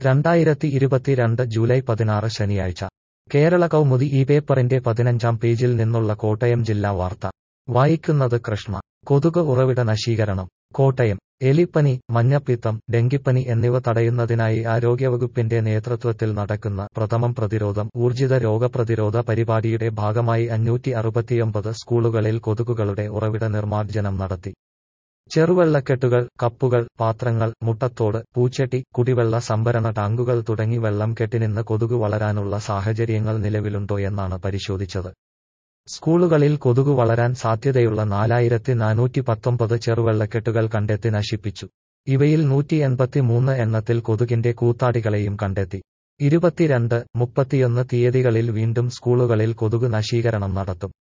രണ്ടായിരത്തി ഇരുപത്തിരണ്ട് ജൂലൈ പതിനാറ് ശനിയാഴ്ച കേരള കൗമുദി ഈ പേപ്പറിന്റെ പതിനഞ്ചാം പേജിൽ നിന്നുള്ള കോട്ടയം ജില്ലാ വാർത്ത വായിക്കുന്നത് കൃഷ്ണ കൊതുക് ഉറവിട നശീകരണം കോട്ടയം എലിപ്പനി മഞ്ഞപ്പിത്തം ഡെങ്കിപ്പനി എന്നിവ തടയുന്നതിനായി ആരോഗ്യവകുപ്പിന്റെ നേതൃത്വത്തിൽ നടക്കുന്ന പ്രഥമം പ്രതിരോധം ഊർജിത രോഗപ്രതിരോധ പരിപാടിയുടെ ഭാഗമായി അഞ്ഞൂറ്റി അറുപത്തിയൊമ്പത് സ്കൂളുകളിൽ കൊതുകുകളുടെ ഉറവിട നിർമ്മാർജ്ജനം നടത്തി ചെറുവെള്ളക്കെട്ടുകൾ കപ്പുകൾ പാത്രങ്ങൾ മുട്ടത്തോട് പൂച്ചട്ടി കുടിവെള്ള സംഭരണ ടാങ്കുകൾ തുടങ്ങി വെള്ളം കെട്ടിനിന്ന് കൊതുക് വളരാനുള്ള സാഹചര്യങ്ങൾ നിലവിലുണ്ടോയെന്നാണ് പരിശോധിച്ചത് സ്കൂളുകളിൽ കൊതുകു വളരാൻ സാധ്യതയുള്ള നാലായിരത്തി നാനൂറ്റി പത്തൊമ്പത് ചെറുവെള്ളക്കെട്ടുകൾ കണ്ടെത്തി നശിപ്പിച്ചു ഇവയിൽ നൂറ്റി എൺപത്തിമൂന്ന് എണ്ണത്തിൽ കൊതുകിന്റെ കൂത്താടികളെയും കണ്ടെത്തി ഇരുപത്തിരണ്ട് മുപ്പത്തിയൊന്ന് തീയതികളിൽ വീണ്ടും സ്കൂളുകളിൽ കൊതുക് നശീകരണം നടത്തും